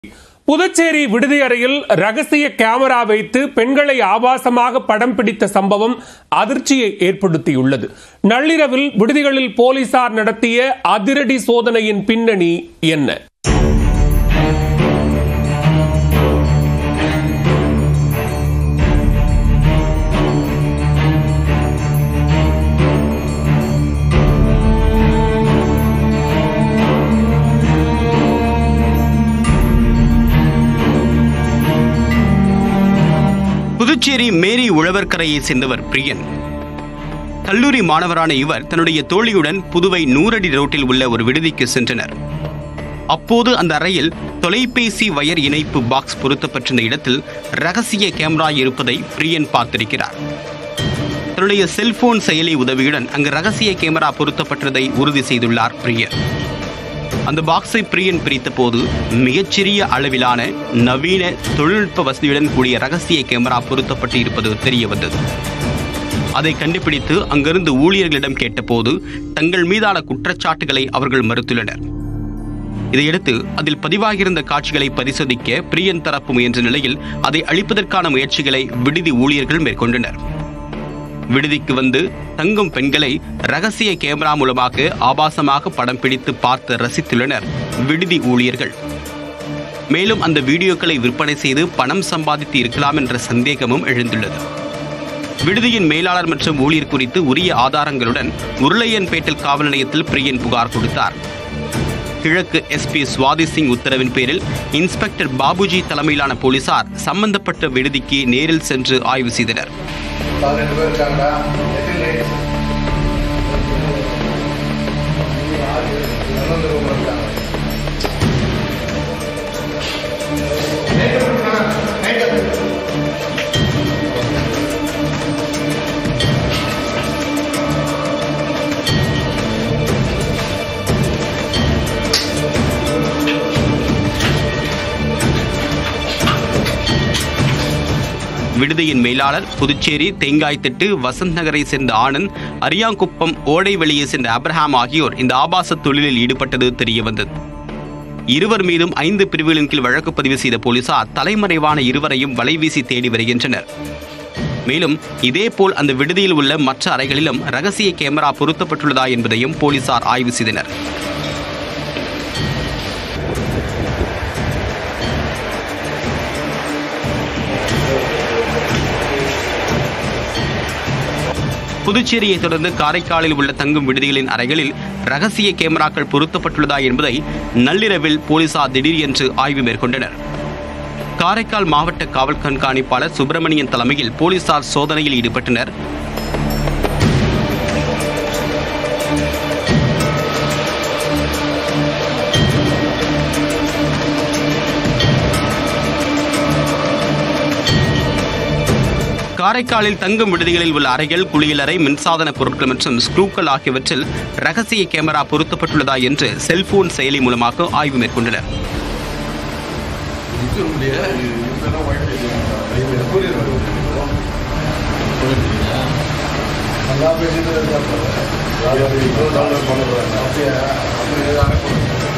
புதுச்சேரி விடுதி அறையில் ரகசிய கேமரா வைத்து பெண்களை ஆபாசமாக படம் பிடித்த சம்பவம் அதிர்ச்சியை ஏற்படுத்தியுள்ளது நள்ளிரவில் விடுதிகளில் போலீசார் நடத்திய அதிரடி சோதனையின் பின்னணி என்ன புதுச்சேரி மேரி உழவர்கரையை சேர்ந்தவர் பிரியன் கல்லூரி மாணவரான இவர் தன்னுடைய தோழியுடன் புதுவை நூறடி ரோட்டில் உள்ள ஒரு விடுதிக்கு சென்றனர் அப்போது அந்த அறையில் தொலைபேசி வயர் இணைப்பு பாக்ஸ் பொருத்தப்பட்டிருந்த இடத்தில் ரகசிய கேமரா இருப்பதை பிரியன் பார்த்திருக்கிறார் தன்னுடைய செல்போன் செயலி உதவியுடன் அங்கு ரகசிய கேமரா பொருத்தப்பட்டதை உறுதி செய்துள்ளார் பிரியன் அந்த பாக்ஸை பிரியன் பிரித்தபோது மிகச்சிறிய அளவிலான நவீன தொழில்நுட்ப வசதியுடன் கூடிய ரகசிய கேமரா பொருத்தப்பட்டு இருப்பது தெரிய வந்தது அதை கண்டுபிடித்து அங்கிருந்து ஊழியர்களிடம் கேட்டபோது தங்கள் மீதான குற்றச்சாட்டுகளை அவர்கள் மறுத்துள்ளனர் இதையடுத்து அதில் பதிவாகியிருந்த காட்சிகளை பரிசோதிக்க பிரியன் தரப்பு முயன்ற நிலையில் அதை அழிப்பதற்கான முயற்சிகளை விடுதி ஊழியர்கள் மேற்கொண்டனர் விடுதிக்கு வந்து தங்கும் பெண்களை ரகசிய கேமரா மூலமாக ஆபாசமாக படம் பிடித்து பார்த்து ரசித்துள்ளனர் விடுதி ஊழியர்கள் மேலும் அந்த வீடியோக்களை விற்பனை செய்து பணம் சம்பாதித்து இருக்கலாம் என்ற சந்தேகமும் எழுந்துள்ளது விடுதியின் மேலாளர் மற்றும் ஊழியர் குறித்து உரிய ஆதாரங்களுடன் உருளையன்பேட்டல் காவல் நிலையத்தில் பிரியன் புகார் கொடுத்தார் கிழக்கு எஸ்பி சுவாதி சிங் உத்தரவின் பேரில் இன்ஸ்பெக்டர் பாபுஜி தலைமையிலான போலீசார் சம்பந்தப்பட்ட விடுதிக்கு நேரில் சென்று ஆய்வு செய்தனர் பதினெட்டு பேர் இருக்காங்க எத்தனை லேடிஸ் பதினொன்று ரூம் இருக்காங்க விடுதியின் மேலாளர் புதுச்சேரி தேங்காய்த்திட்டு வசந்த் நகரை சேர்ந்த ஆனந்த் அரியாங்குப்பம் ஓடைவெளியை சேர்ந்த அப்ரஹாம் ஆகியோர் இந்த ஆபாச தொழிலில் ஈடுபட்டது தெரிய வந்தது இருவர் மீதும் ஐந்து பிரிவுகளின் கீழ் வழக்கு பதிவு செய்த போலீசார் தலைமறைவான இருவரையும் வலைவீசி தேடி வருகின்றனர் மேலும் இதேபோல் அந்த விடுதியில் உள்ள மற்ற அறைகளிலும் ரகசிய கேமரா பொருத்தப்பட்டுள்ளதா என்பதையும் போலீசார் ஆய்வு செய்தனர் புதுச்சேரியை தொடர்ந்து காரைக்காலில் உள்ள தங்கும் விடுதிகளின் அறைகளில் ரகசிய கேமராக்கள் பொருத்தப்பட்டுள்ளதா என்பதை நள்ளிரவில் போலீசார் திடீரென்று ஆய்வு மேற்கொண்டனர் காரைக்கால் மாவட்ட காவல் கண்காணிப்பாளர் சுப்பிரமணியன் தலைமையில் போலீசார் சோதனையில் ஈடுபட்டனர் காரைக்காலில் தங்கும் விடுதிகளில் உள்ள அறைகள் குளியலறை மின்சாதன பொருட்கள் மற்றும் ஸ்க்ரூக்கள் ஆகியவற்றில் ரகசிய கேமரா பொருத்தப்பட்டுள்ளதா என்று செல்போன் செயலி மூலமாக ஆய்வு மேற்கொண்டனர் நல்லா பேசிட்டு இருக்காங்க டவுன்லோட் பண்ண போகிறாங்க அப்படியே அப்படி அனுப்பணும்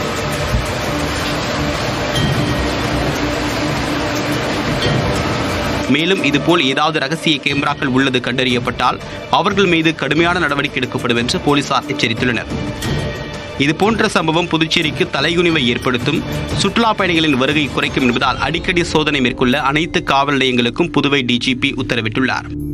மேலும் இதுபோல் ஏதாவது ரகசிய கேமராக்கள் உள்ளது கண்டறியப்பட்டால் அவர்கள் மீது கடுமையான நடவடிக்கை எடுக்கப்படும் என்று போலீசார் எச்சரித்துள்ளனர் இதுபோன்ற சம்பவம் புதுச்சேரிக்கு தலைகுனிவை ஏற்படுத்தும் சுற்றுலா பயணிகளின் வருகை குறைக்கும் என்பதால் அடிக்கடி சோதனை மேற்கொள்ள அனைத்து காவல் நிலையங்களுக்கும் புதுவை டிஜிபி உத்தரவிட்டுள்ளார்